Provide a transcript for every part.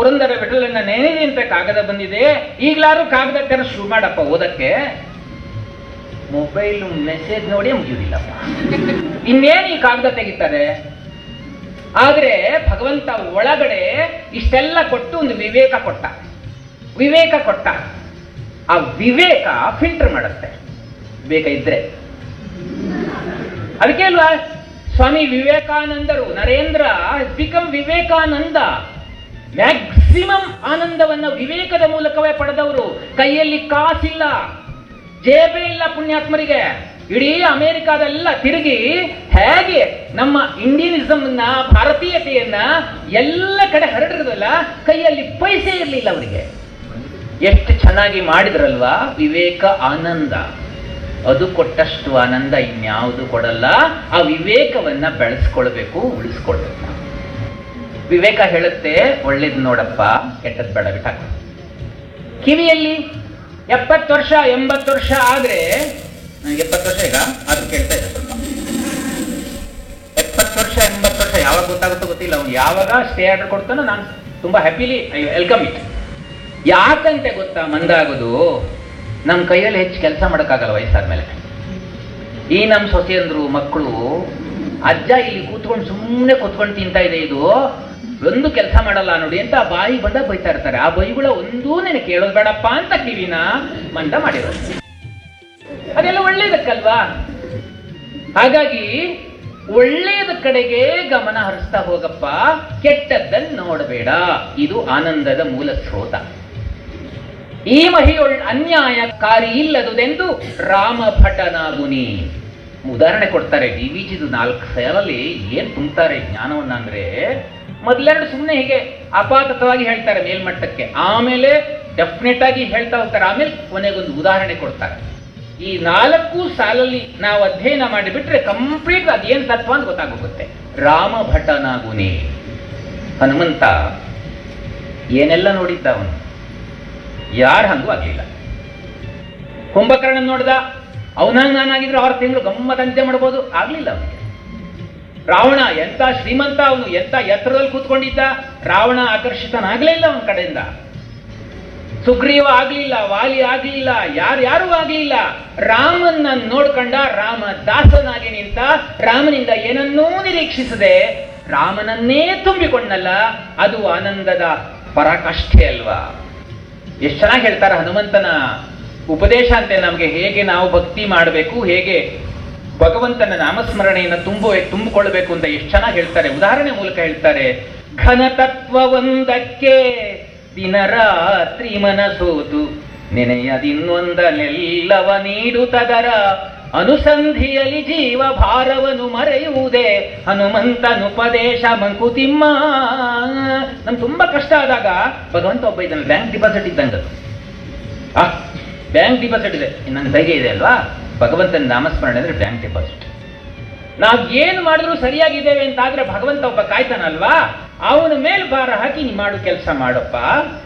ಪುರಂದರ ವಿಠಲನ್ನ ನೆನೆದಿ ಅಂತ ಕಾಗದ ಬಂದಿದೆ ಈಗ್ಲಾರು ಕಾಗದ ತೆರ ಶುರು ಮಾಡಪ್ಪ ಓದಕ್ಕೆ ಮೊಬೈಲ್ ಮೆಸೇಜ್ ನೋಡಿ ಮುಗಿಯುವುದಿಲ್ಲಪ್ಪ ಇನ್ನೇನು ಈ ಕಾಗದ ತೆಗಿತಾರೆ ಆದ್ರೆ ಭಗವಂತ ಒಳಗಡೆ ಇಷ್ಟೆಲ್ಲ ಕೊಟ್ಟು ಒಂದು ವಿವೇಕ ಕೊಟ್ಟ ವಿವೇಕ ಕೊಟ್ಟ ಆ ವಿವೇಕ ಫಿಲ್ಟರ್ ಮಾಡುತ್ತೆ ವಿವೇಕ ಇದ್ರೆ ಅದಕ್ಕೆ ಅಲ್ವಾ ಸ್ವಾಮಿ ವಿವೇಕಾನಂದರು ನರೇಂದ್ರ ಬಿಕಮ್ ವಿವೇಕಾನಂದ ಮ್ಯಾಕ್ಸಿಮಮ್ ಆನಂದವನ್ನ ವಿವೇಕದ ಮೂಲಕವೇ ಪಡೆದವರು ಕೈಯಲ್ಲಿ ಕಾಸಿಲ್ಲ ಜೇಬೇ ಇಲ್ಲ ಪುಣ್ಯಾತ್ಮರಿಗೆ ಇಡೀ ಅಮೆರಿಕಾದೆಲ್ಲ ತಿರುಗಿ ಹೇಗೆ ನಮ್ಮ ಇಂಡಿಯನಿಸಮ್ನ ಭಾರತೀಯತೆಯನ್ನ ಎಲ್ಲ ಕಡೆ ಹರಡಿರೋದಲ್ಲ ಕೈಯಲ್ಲಿ ಪೈಸೆ ಇರಲಿಲ್ಲ ಅವರಿಗೆ ಎಷ್ಟು ಚೆನ್ನಾಗಿ ಮಾಡಿದ್ರಲ್ವಾ ವಿವೇಕ ಆನಂದ ಅದು ಕೊಟ್ಟಷ್ಟು ಆನಂದ ಇನ್ಯಾವುದು ಕೊಡಲ್ಲ ಆ ವಿವೇಕವನ್ನ ಬೆಳೆಸ್ಕೊಳ್ಬೇಕು ಉಳಿಸ್ಕೊಳ್ಬೇಕು ನಾವು. ವಿವೇಕ ಹೇಳುತ್ತೆ ಒಳ್ಳೇದು ನೋಡಪ್ಪ ಕೆಟ್ಟದ್ ಬೇಡ ಬಿಟ್ಟಾಕು ಕಿವಿಯಲ್ಲಿ ಎಪ್ಪತ್ತು ವರ್ಷ ಎಂಬತ್ತು ವರ್ಷ ಆದ್ರೆ ನನಗೆ ಎಪ್ಪತ್ತು ವರ್ಷ ಈಗ ಅದು ಕೇಳ್ತಾ ಇದೆ ಸ್ವಲ್ಪ ಎಪ್ಪತ್ತು ವರ್ಷ ಎಂಬತ್ತು ವರ್ಷ ಯಾವಾಗ ಗೊತ್ತಾಗುತ್ತೋ ಗೊತ್ತಿಲ್ಲ ಅವ್ನು ಯಾವಾಗ ಸ್ಟೇ ಆರ್ಡರ್ ಕೊಡ್ತಾನೋ ನಾನು ತುಂಬಾ ಹ್ಯಾಪಿಲಿ ಐ ವೆಲ್ಕಮ್ ಇಟ್ ಯಾಕಂತೆ ಗೊತ್ತಾ ಮಂದಾಗೋದು ನಮ್ಮ ಕೈಯಲ್ಲಿ ಹೆಚ್ಚು ಕೆಲಸ ಮಾಡೋಕ್ಕಾಗಲ್ಲ ವಯಸ್ಸಾದ್ಮೇಲೆ ಈ ನಮ್ಮ ಸೊಸೆಯಂದ್ರು ಮಕ್ಕಳು ಅಜ್ಜ ಇಲ್ಲಿ ಕೂತ್ಕೊಂಡು ಸುಮ್ಮನೆ ಕೂತ್ಕೊಂಡು ತಿಂತಾ ಇದೆ ಇದು ಒಂದು ಕೆಲಸ ಮಾಡಲ್ಲ ನೋಡಿ ಅಂತ ಆ ಬಾಯಿ ಬಂದ ಬೈತಾ ಇರ್ತಾರೆ ಆ ಬೈಗಳ ಒಂದೂ ನೆನೆ ಕೇಳೋದು ಬೇಡಪ್ಪ ಅಂತ ಕಿವಿನ ಮಂದ ಮಾಡಿರೋದು ಅದೆಲ್ಲ ಒಳ್ಳೇದಕ್ಕಲ್ವಾ ಹಾಗಾಗಿ ಒಳ್ಳೆಯದ ಕಡೆಗೆ ಗಮನ ಹರಿಸ್ತಾ ಹೋಗಪ್ಪ ಕೆಟ್ಟದ್ದನ್ನು ನೋಡಬೇಡ ಇದು ಆನಂದದ ಮೂಲ ಸ್ರೋತ ಈ ಮಹಿಯೊಳ್ ಅನ್ಯಾಯಕಾರಿ ಇಲ್ಲದುದೆಂದು ರಾಮ ಭಟನಾಗುನಿ ಉದಾಹರಣೆ ಕೊಡ್ತಾರೆ ಡಿ ವಿ ಜಿದು ನಾಲ್ಕು ಸಾಲಲ್ಲಿ ಏನ್ ತುಂಬ್ತಾರೆ ಜ್ಞಾನವನ್ನ ಅಂದ್ರೆ ಮೊದಲೆರಡು ಸುಮ್ಮನೆ ಹೀಗೆ ಅಪಾತತವಾಗಿ ಹೇಳ್ತಾರೆ ಮೇಲ್ಮಟ್ಟಕ್ಕೆ ಆಮೇಲೆ ಡೆಫಿನೆಟ್ ಆಗಿ ಹೇಳ್ತಾ ಹೋಗ್ತಾರೆ ಆಮೇಲೆ ಕೊನೆಗೊಂದು ಉದಾಹರಣೆ ಕೊಡ್ತಾರೆ ಈ ನಾಲ್ಕು ಸಾಲಲ್ಲಿ ನಾವು ಅಧ್ಯಯನ ಮಾಡಿಬಿಟ್ರೆ ಕಂಪ್ಲೀಟ್ ಅದೇನ್ ತತ್ವ ಅಂತ ಗೊತ್ತಾಗೋಗುತ್ತೆ ರಾಮ ಭಟನಾಗುನಿ ಹನುಮಂತ ಏನೆಲ್ಲ ನೋಡಿದ್ದ ಅವನು ಯಾರು ಹಂಗೂ ಆಗ್ಲಿಲ್ಲ ಕುಂಭಕರ್ಣ ನೋಡ್ದ ಅವನಂಗ ನಾನಾಗಿದ್ರೆ ಆರು ತಿಂಗಳು ಗಮ್ಮತ್ತಂತೆ ಮಾಡ್ಬೋದು ಆಗ್ಲಿಲ್ಲ ಅವನಿಗೆ ರಾವಣ ಎಂತ ಶ್ರೀಮಂತ ಅವನು ಎಂತ ಎತ್ತರದಲ್ಲಿ ಕೂತ್ಕೊಂಡಿದ್ದ ರಾವಣ ಆಕರ್ಷಿತನಾಗ್ಲೇ ಇಲ್ಲ ಅವನ ಕಡೆಯಿಂದ ಸುಗ್ರೀವ ಆಗ್ಲಿಲ್ಲ ವಾಲಿ ಆಗ್ಲಿಲ್ಲ ಯಾರು ಯಾರು ಆಗ್ಲಿಲ್ಲ ರಾಮನ್ನ ನೋಡ್ಕೊಂಡ ರಾಮ ದಾಸನಾಗಿ ನಿಂತ ರಾಮನಿಂದ ಏನನ್ನೂ ನಿರೀಕ್ಷಿಸದೆ ರಾಮನನ್ನೇ ತುಂಬಿಕೊಂಡಲ್ಲ ಅದು ಆನಂದದ ಪರಾಕಾಷ್ಠೆ ಅಲ್ವಾ ಎಷ್ಟು ಚೆನ್ನಾಗಿ ಹೇಳ್ತಾರೆ ಹನುಮಂತನ ಉಪದೇಶ ಅಂತೆ ನಮಗೆ ಹೇಗೆ ನಾವು ಭಕ್ತಿ ಮಾಡಬೇಕು ಹೇಗೆ ಭಗವಂತನ ನಾಮಸ್ಮರಣೆಯನ್ನು ತುಂಬು ತುಂಬಿಕೊಳ್ಬೇಕು ಅಂತ ಎಷ್ಟು ಚೆನ್ನಾಗಿ ಹೇಳ್ತಾರೆ ಉದಾಹರಣೆ ಮೂಲಕ ಹೇಳ್ತಾರೆ ಘನತತ್ವವೊಂದಕ್ಕೆ ದಿನರಾತ್ರಿ ಮನಸೋತು ನೆನೆಯದಿನ್ನೊಂದನೆಲ್ಲವ ನೀಡುತ್ತದರ ಅನುಸಂಧಿಯಲಿ ಜೀವ ಭಾರವನು ಮರೆಯುವುದೇ ಹನುಮಂತನುಪದೇಶ ಮಂಕುತಿಮ್ಮ ನಮ್ಗೆ ತುಂಬಾ ಕಷ್ಟ ಆದಾಗ ಭಗವಂತ ಒಬ್ಬ ಇದ್ದಾನೆ ಬ್ಯಾಂಕ್ ಡಿಪಾಸಿಟ್ ಇದ್ದಂಗೆ ಅದು ಆ ಬ್ಯಾಂಕ್ ಡಿಪಾಸಿಟ್ ಇದೆ ನನ್ನ ಧೈರ್ಯ ಇದೆ ಅಲ್ವಾ ಭಗವಂತನ ನಾಮಸ್ಮರಣೆ ಅಂದ್ರೆ ಬ್ಯಾಂಕ್ ಡಿಪಾಸಿಟ್ ನಾವ್ ಏನು ಮಾಡಿದ್ರು ಸರಿಯಾಗಿದ್ದೇವೆ ಅಂತ ಆದ್ರೆ ಭಗವಂತ ಒಬ್ಬ ಕಾಯ್ತಾನಲ್ವಾ ಅವನ ಮೇಲೆ ಭಾರ ಹಾಕಿ ನೀ ಮಾಡು ಕೆಲಸ ಮಾಡಪ್ಪ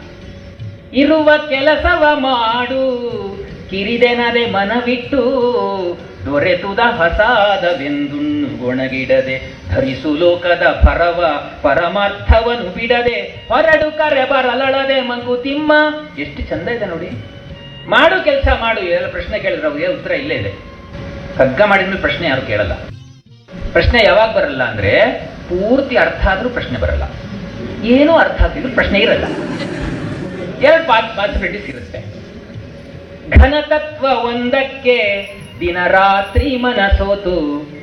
ಇರುವ ಕೆಲಸವ ಮಾಡು ಕಿರಿದೆನದೆ ಮನವಿಟ್ಟು ದೊರೆತುದ ಹಸಾದವೆಂದುಣ್ಣು ಗೊಣಗಿಡದೆ ಧರಿಸು ಲೋಕದ ಪರವ ಪರಮಾರ್ಥವನು ಬಿಡದೆ ಹೊರಡು ಕರೆ ಬರಲಳದೆ ಮಂಕುತಿಮ್ಮ ಎಷ್ಟು ಚಂದ ಇದೆ ನೋಡಿ ಮಾಡು ಕೆಲಸ ಮಾಡು ಎಲ್ಲ ಪ್ರಶ್ನೆ ಕೇಳಿದ್ರೆ ಅವ್ರಿಗೆ ಉತ್ತರ ಇಲ್ಲೇ ಇದೆ ಕಗ್ಗ ಮಾಡಿದ್ಮೇಲೆ ಪ್ರಶ್ನೆ ಯಾರು ಕೇಳಲ್ಲ ಪ್ರಶ್ನೆ ಯಾವಾಗ ಬರಲ್ಲ ಅಂದ್ರೆ ಪೂರ್ತಿ ಅರ್ಥ ಆದ್ರೂ ಪ್ರಶ್ನೆ ಬರಲ್ಲ ಏನೂ ಅರ್ಥ ಆಗ್ತಿದ್ರು ಪ್ರಶ್ನೆ ಇರಲ್ಲ ಎರಡು ಪಾಸಿಬಿಲಿಟೀಸ್ ಇರುತ್ತೆ ಘನತತ್ವ ಒಂದಕ್ಕೆ ದಿನ ರಾತ್ರಿ ಮನಸೋತು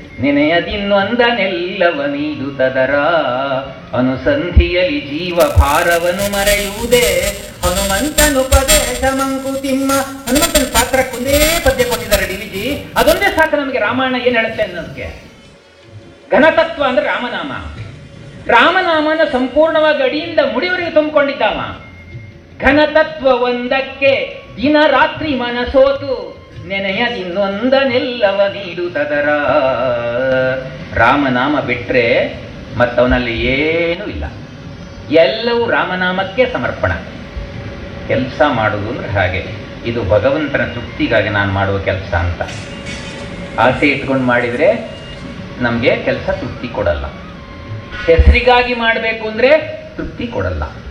ನೆನೆಯದಿನ್ನೊಂದನೆಲ್ಲವ ನೀಡುತ್ತದರ ಅನುಸಂಧಿಯಲಿ ಜೀವ ಭಾರವನು ಮರೆಯುವುದೇ ಹನುಮಂತನು ಪದೇಶ ಮಂಕುತಿಮ್ಮ ಹನುಮಂತನ ಪಾತ್ರಕ್ಕೆ ಒಂದೇ ಪದ್ಯ ಕೊಟ್ಟಿದ್ದಾರೆ ಡಿ ವಿಜಿ ಅದೊಂದೇ ಸಾಕು ನಮಗೆ ರಾಮಾಯಣ ಏನ್ ಹೇಳುತ್ತೆ ಅನ್ನೋದಕ್ಕೆ ಘನತತ್ವ ಅಂದ್ರೆ ರಾಮನಾಮ ರಾಮನಾಮನ ಸಂಪೂರ್ಣವಾಗಿ ಅಡಿಯಿಂದ ಮುಡಿವರೆಗೆ ತುಂಬಿಕೊಂಡಿದ್ದಾವ ಘನತತ್ವ ಒಂದಕ್ಕೆ ದಿನ ರಾತ್ರಿ ಮನಸೋತು ನೆನೆಯದಿನ್ನೊಂದನೆಲ್ಲವ ನೀಡುತ್ತದರ ರಾಮನಾಮ ಬಿಟ್ರೆ ಮತ್ತವನಲ್ಲಿ ಏನೂ ಇಲ್ಲ ಎಲ್ಲವೂ ರಾಮನಾಮಕ್ಕೆ ಸಮರ್ಪಣ ಕೆಲಸ ಮಾಡುವುದು ಅಂದ್ರೆ ಹಾಗೆ ಇದು ಭಗವಂತನ ತೃಪ್ತಿಗಾಗಿ ನಾನು ಮಾಡುವ ಕೆಲಸ ಅಂತ ಆಸೆ ಇಟ್ಕೊಂಡು ಮಾಡಿದರೆ ನಮಗೆ ಕೆಲಸ ತೃಪ್ತಿ ಕೊಡಲ್ಲ ಹೆಸರಿಗಾಗಿ ಮಾಡಬೇಕು ಅಂದ್ರೆ ತೃಪ್ತಿ ಕೊಡಲ್ಲ